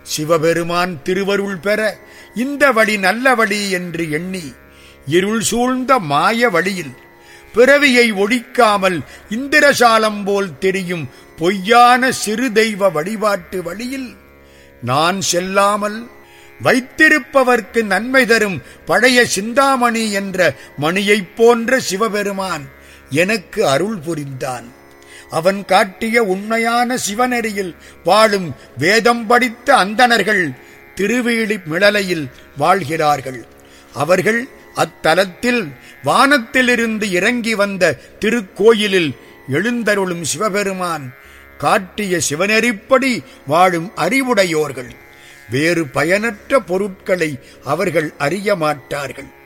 சிவபெருமான் திருவருள் பெற இந்த வழி நல்ல வழி என்று எண்ணி இருள் சூழ்ந்த மாய வழியில் பிறவியை ஒழிக்காமல் இந்திரசாலம் போல் தெரியும் பொய்யான சிறு தெய்வ வழிபாட்டு வழியில் நான் செல்லாமல் வைத்திருப்பவர்க்கு நன்மை தரும் பழைய சிந்தாமணி என்ற மணியைப் போன்ற சிவபெருமான் எனக்கு அருள் புரிந்தான் அவன் காட்டிய உண்மையான சிவநெறியில் வாழும் வேதம் படித்த அந்தணர்கள் திருவேலி மிளலையில் வாழ்கிறார்கள் அவர்கள் அத்தலத்தில் வானத்திலிருந்து இறங்கி வந்த திருக்கோயிலில் எழுந்தருளும் சிவபெருமான் காட்டிய சிவநெறிப்படி வாழும் அறிவுடையோர்கள் வேறு பயனற்ற பொருட்களை அவர்கள் அறிய மாட்டார்கள்